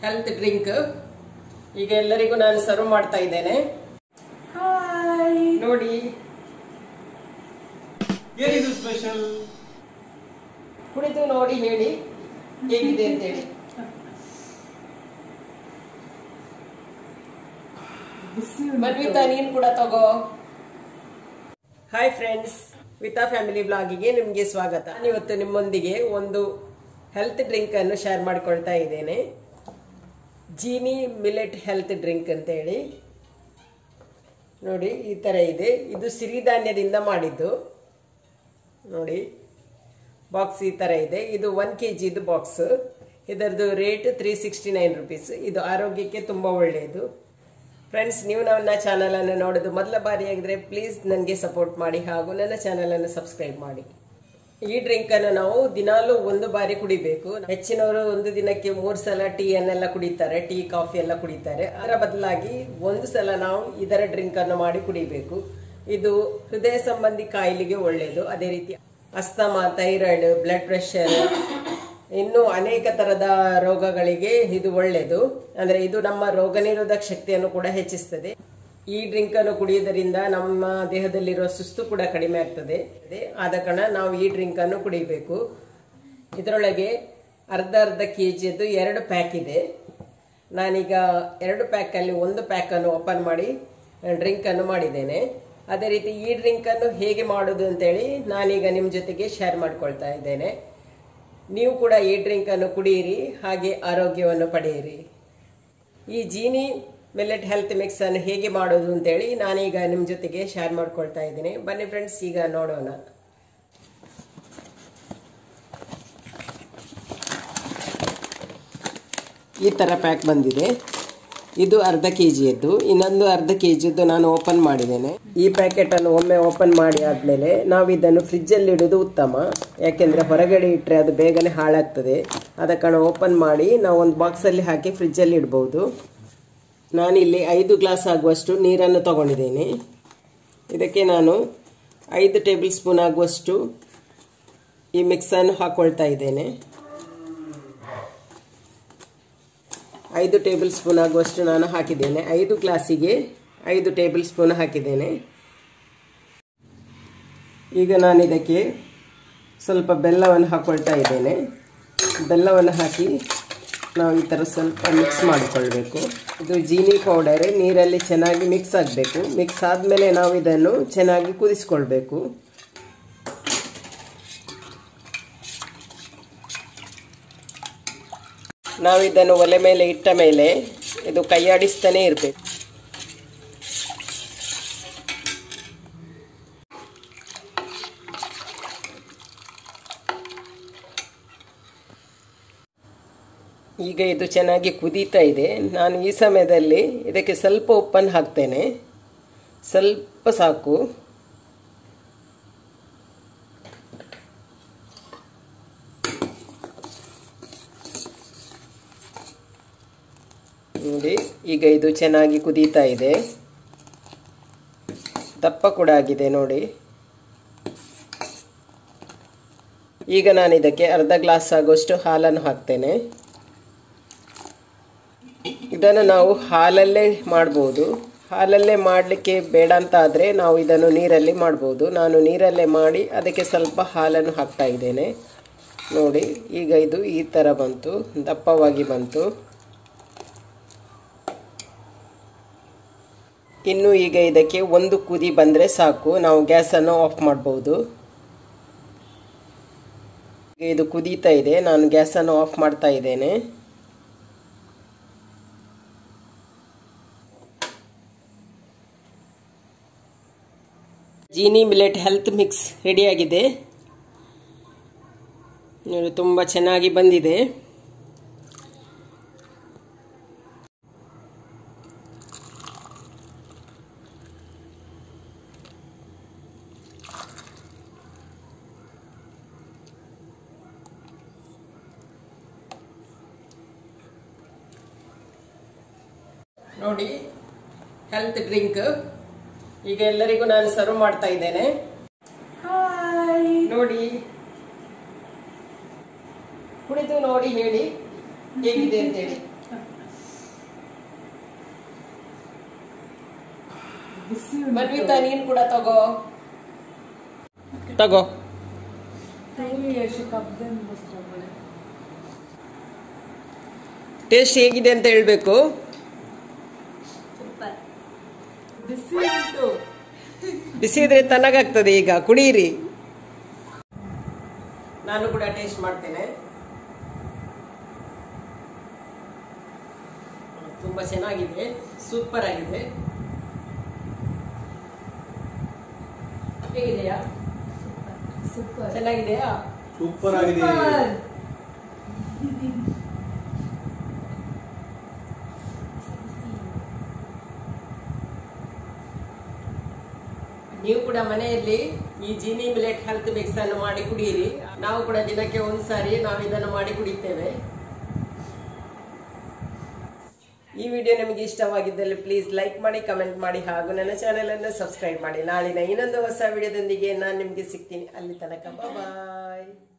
health drink ಈಗ ಎಲ್ಲರಿಗೂ ನಾನು ಸರ್ವ್ ಮಾಡ್ತಾ ಇದ್ದೇನೆ ನೋಡಿ ಏನಿದು ಸ್ಪೆಷಲ್ ಕುಡಿದು ನೋಡಿ ಹೇಳಿ ಹೇಗಿದೆ ಅಂತೇಳಿ ಮನ್ವಿತಾ ನೀನ್ ಕೂಡ ತಗೋ ಹಾಯ್ ಫ್ರೆಂಡ್ಸ್ ವಿತಾ ಫ್ಯಾಮಿಲಿ ಬ್ಲಾಗಿಗೆ ನಿಮಗೆ ಸ್ವಾಗತ ಇವತ್ತು ನಿಮ್ಮೊಂದಿಗೆ ಒಂದು ಹೆಲ್ತ್ ಡ್ರಿಂಕ್ ಅನ್ನು ಶೇರ್ ಮಾಡ್ಕೊಳ್ತಾ ಇದ್ದೇನೆ ಜೀನಿ ಮಿಲೆಟ್ ಹೆಲ್ತ್ ಡ್ರಿಂಕ್ ಅಂತೇಳಿ ನೋಡಿ ಈ ಥರ ಇದೆ ಇದು ಸಿರಿಧಾನ್ಯದಿಂದ ಮಾಡಿದ್ದು ನೋಡಿ ಬಾಕ್ಸ್ ಈ ಥರ ಇದೆ ಇದು ಒನ್ ಕೆ ಜಿದು ಬಾಕ್ಸ್ ಇದರದ್ದು rate three sixty nine rupees ಇದು ಆರೋಗ್ಯಕ್ಕೆ ತುಂಬ ಒಳ್ಳೆಯದು ಫ್ರೆಂಡ್ಸ್ ನೀವು ನನ್ನ ಚಾನಲನ್ನು ನೋಡೋದು ಮೊದಲ ಬಾರಿಯಾಗಿದ್ರೆ ಪ್ಲೀಸ್ ನನಗೆ ಸಪೋರ್ಟ್ ಮಾಡಿ ಹಾಗೂ ನನ್ನ ಚಾನಲನ್ನು ಸಬ್ಸ್ಕ್ರೈಬ್ ಮಾಡಿ ಈ ಡ್ರಿಂಕನ್ನು ನಾವು ದಿನಾಲೂ ಒಂದು ಬಾರಿ ಕುಡಿಬೇಕು ಹೆಚ್ಚಿನವರು ಒಂದು ದಿನಕ್ಕೆ ಮೂರು ಸಲ ಟೀ ಅನ್ನೆಲ್ಲ ಕುಡಿತಾರೆ ಟೀ ಕಾಫಿ ಎಲ್ಲ ಕುಡಿತಾರೆ ಅದರ ಬದಲಾಗಿ ಒಂದು ಸಲ ನಾವು ಇದರ ಡ್ರಿಂಕ್ ಅನ್ನು ಮಾಡಿ ಕುಡಿಬೇಕು ಇದು ಹೃದಯ ಸಂಬಂಧಿ ಕಾಯಿಲೆಗೆ ಒಳ್ಳೆಯದು ಅದೇ ರೀತಿ ಅಸ್ತಮಾ ಥೈರಾಯ್ಡ್ ಬ್ಲಡ್ ಪ್ರೆಷರ್ ಇನ್ನು ಅನೇಕ ತರದ ರೋಗಗಳಿಗೆ ಇದು ಒಳ್ಳೆಯದು ಅಂದ್ರೆ ಇದು ನಮ್ಮ ರೋಗ ನಿರೋಧಕ ಶಕ್ತಿಯನ್ನು ಕೂಡ ಹೆಚ್ಚಿಸ್ತದೆ ಈ ಡ್ರಿಂಕ್ ಅನ್ನು ಕುಡಿಯುವುದರಿಂದ ನಮ್ಮ ದೇಹದಲ್ಲಿರುವ ಸುಸ್ತು ಕೂಡ ಕಡಿಮೆ ಆಗ್ತದೆ ಅದೇ ಆದ ಕಾರಣ ನಾವು ಈ ಡ್ರಿಂಕ್ ಅನ್ನು ಕುಡಿಬೇಕು ಇದರೊಳಗೆ ಅರ್ಧ ಅರ್ಧ ಕೆ ಜಿಯದ್ದು ಎರಡು ಪ್ಯಾಕ್ ಇದೆ ನಾನೀಗ ಎರಡು ಪ್ಯಾಕಲ್ಲಿ ಒಂದು ಪ್ಯಾಕನ್ನು ಓಪನ್ ಮಾಡಿ ಡ್ರಿಂಕ್ ಅನ್ನು ಮಾಡಿದ್ದೇನೆ ಅದೇ ರೀತಿ ಈ ಡ್ರಿಂಕ್ ಅನ್ನು ಹೇಗೆ ಮಾಡೋದು ಅಂತೇಳಿ ನಾನೀಗ ನಿಮ್ಮ ಜೊತೆಗೆ ಶೇರ್ ಮಾಡ್ಕೊಳ್ತಾ ಇದ್ದೇನೆ ನೀವು ಕೂಡ ಈ ಡ್ರಿಂಕ್ ಅನ್ನು ಕುಡಿಯಿರಿ ಹಾಗೆ ಆರೋಗ್ಯವನ್ನು ಪಡೆಯಿರಿ ಈ ಜೀನಿ ಮಿಲೆಟ್ ಹೆಲ್ತ್ ಮಿಕ್ಸ್ ಅನ್ನು ಹೇಗೆ ಮಾಡೋದು ಅಂತೇಳಿ ನಾನೀಗ ನಿಮ್ಮ ಜೊತೆಗೆ ಶೇರ್ ಮಾಡ್ಕೊಳ್ತಾ ಇದ್ದೀನಿ ಬನ್ನಿ ಫ್ರೆಂಡ್ಸ್ ಈಗ ನೋಡೋಣ ಈ ಥರ ಪ್ಯಾಕ್ ಬಂದಿದೆ ಇದು ಅರ್ಧ ಕೆ ಜಿಯದ್ದು ಇನ್ನೊಂದು ಅರ್ಧ ಕೆ ಜಿಯದ್ದು ನಾನು ಓಪನ್ ಮಾಡಿದ್ದೇನೆ ಈ ಪ್ಯಾಕೆಟನ್ನು ಒಮ್ಮೆ ಓಪನ್ ಮಾಡಿ ಆದಮೇಲೆ ನಾವು ಇದನ್ನು ಫ್ರಿಜ್ಜಲ್ಲಿ ಇಡೋದು ಉತ್ತಮ ಯಾಕೆಂದರೆ ಹೊರಗಡೆ ಇಟ್ಟರೆ ಅದು ಬೇಗನೆ ಹಾಳಾಗ್ತದೆ ಆದ ಕಾರಣ ಓಪನ್ ಮಾಡಿ ನಾವು ಒಂದು ಬಾಕ್ಸಲ್ಲಿ ಹಾಕಿ ಫ್ರಿಜ್ಜಲ್ಲಿ ಇಡ್ಬೋದು ನಾನಿಲ್ಲಿ ಐದು ಗ್ಲಾಸ್ ಆಗುವಷ್ಟು ನೀರನ್ನು ತಗೊಂಡಿದ್ದೇನೆ ಇದಕ್ಕೆ ನಾನು ಐದು ಟೇಬಲ್ ಸ್ಪೂನ್ ಆಗುವಷ್ಟು ಈ ಮಿಕ್ಸನ್ನು ಹಾಕ್ಕೊಳ್ತಾ ಇದ್ದೇನೆ ಐದು ಟೇಬಲ್ ಸ್ಪೂನ್ ಆಗುವಷ್ಟು ನಾನು ಹಾಕಿದ್ದೇನೆ ಐದು ಗ್ಲಾಸಿಗೆ ಐದು ಟೇಬಲ್ ಸ್ಪೂನ್ ಹಾಕಿದ್ದೇನೆ ಈಗ ನಾನು ಇದಕ್ಕೆ ಸ್ವಲ್ಪ ಬೆಲ್ಲವನ್ನು ಹಾಕ್ಕೊಳ್ತಾ ಇದ್ದೇನೆ ಬೆಲ್ಲವನ್ನು ಹಾಕಿ ನಾವು ಈ ಥರ ಸ್ವಲ್ಪ ಮಿಕ್ಸ್ ಮಾಡಿಕೊಳ್ಬೇಕು ಇದು ಜೀನಿ ಪೌಡರ್ ನೀರಲ್ಲಿ ಚೆನ್ನಾಗಿ ಮಿಕ್ಸ್ ಆಗಬೇಕು ಮಿಕ್ಸ್ ಆದಮೇಲೆ ನಾವು ಇದನ್ನು ಚೆನ್ನಾಗಿ ಕುದಿಸ್ಕೊಳ್ಬೇಕು ನಾವು ಇದನ್ನು ಒಲೆ ಮೇಲೆ ಇಟ್ಟ ಮೇಲೆ ಇದು ಕೈಯಾಡಿಸ್ತಾನೆ ಇರಬೇಕು ಈಗ ಇದು ಚೆನ್ನಾಗಿ ಕುದೀತಾ ಇದೆ ನಾನು ಈ ಸಮಯದಲ್ಲಿ ಇದಕ್ಕೆ ಸ್ವಲ್ಪ ಉಪ್ಪನ್ನು ಹಾಕ್ತೇನೆ ಸ್ವಲ್ಪ ಸಾಕು ನೋಡಿ ಈಗ ಇದು ಚೆನ್ನಾಗಿ ಕುದೀತಾ ಇದೆ ದಪ್ಪ ಕೂಡ ಆಗಿದೆ ನೋಡಿ ಈಗ ನಾನು ಇದಕ್ಕೆ ಅರ್ಧ ಗ್ಲಾಸ್ ಆಗುವಷ್ಟು ಹಾಲನ್ನು ಹಾಕ್ತೇನೆ ಇದನ್ನು ನಾವು ಹಾಲಲ್ಲೇ ಮಾಡ್ಬೋದು ಹಾಲಲ್ಲೇ ಮಾಡಲಿಕ್ಕೆ ಬೇಡ ಅಂತ ಆದರೆ ನಾವು ಇದನ್ನು ನೀರಲ್ಲಿ ಮಾಡ್ಬೋದು ನಾನು ನೀರಲ್ಲೇ ಮಾಡಿ ಅದಕ್ಕೆ ಸ್ವಲ್ಪ ಹಾಲನ್ನು ಹಾಕ್ತಾ ಇದ್ದೇನೆ ನೋಡಿ ಈಗ ಇದು ಈ ಥರ ಬಂತು ದಪ್ಪವಾಗಿ ಬಂತು ಇನ್ನು ಈಗ ಇದಕ್ಕೆ ಒಂದು ಕುದಿ ಬಂದರೆ ಸಾಕು ನಾವು ಗ್ಯಾಸನ್ನು ಆಫ್ ಮಾಡ್ಬೋದು ಈಗ ಇದು ಕುದೀತಾ ಇದೆ ನಾನು ಗ್ಯಾಸನ್ನು ಆಫ್ ಮಾಡ್ತಾ ಇದ್ದೇನೆ ಜೀನಿ ಮಿಲೆಟ್ ಹೆಲ್ತ್ ಮಿಕ್ಸ್ ರೆಡಿಯಾಗಿದೆ ನೋಡಿ ತುಂಬ ಚೆನ್ನಾಗಿ ಬಂದಿದೆ ನೋಡಿ ಹೆಲ್ತ್ ಡ್ರಿಂಕ್ ಈಗ ಎಲ್ಲರಿಗೂ ನಾನು ಸರ್ವ್ ಮಾಡ್ತಾ ಇದ್ದೇನೆ ನೋಡಿ ಕುಡಿದು ನೋಡಿ ಹೇಳಿ ಹೇಗಿದೆ ಅಂತೇಳಿ ಬಿಸಿ ಮನ್ವಿತಾ ನೀನ್ ಕೂಡ ತಗೋ ತಗೋ ಎಷ್ಟು ಕಬ್ಬಿನ ವಸ್ತುಗಳು ಟೇಸ್ಟ್ ಹೇಗಿದೆ ಅಂತ ಹೇಳ್ಬೇಕು ಬಿಸಿ ಉಂಟು ಬಿಸಿ ಇದ್ರೆ ತಣ್ಣಗಾಗ್ತದೆ ಈಗ ಕುಡೀರಿ ನಾನು ಕೂಡ ಟೇಸ್ಟ್ ಮಾಡ್ತೇನೆ ತುಂಬಾ ಚೆನ್ನಾಗಿದೆ ಸೂಪರ್ ಆಗಿದೆ ಹೇಗಿದೆಯಾ ಸೂಪರ್ ಚೆನ್ನಾಗಿದೆಯಾ ಸೂಪರ್ ಆಗಿದೆ ನೀವು ಕೂಡ ಮನೆಯಲ್ಲಿ ಈ ಜೀನಿ ಮಿಲೆಟ್ ಹೆಲ್ತ್ ಮಿಕ್ಸ್ ಅನ್ನು ಮಾಡಿ ಕುಡಿಯಿರಿ ನಾವು ಕೂಡ ದಿನಕ್ಕೆ ಒಂದ್ಸಾರಿ ನಾವು ಇದನ್ನು ಮಾಡಿ ಕುಡಿತೇವೆ ಈ ವಿಡಿಯೋ ನಿಮಗೆ ಇಷ್ಟವಾಗಿದ್ದಲ್ಲಿ ಪ್ಲೀಸ್ ಲೈಕ್ ಮಾಡಿ ಕಮೆಂಟ್ ಮಾಡಿ ಹಾಗೂ ನನ್ನ ಚಾನೆಲ್ ಅನ್ನು ಸಬ್ಸ್ಕ್ರೈಬ್ ಮಾಡಿ ನಾಳಿನ ಇನ್ನೊಂದು ಹೊಸ ವಿಡಿಯೋದೊಂದಿಗೆ ನಾನು ನಿಮಗೆ ಸಿಗ್ತೀನಿ ಅಲ್ಲಿ ತನಕ ಬಾಯ್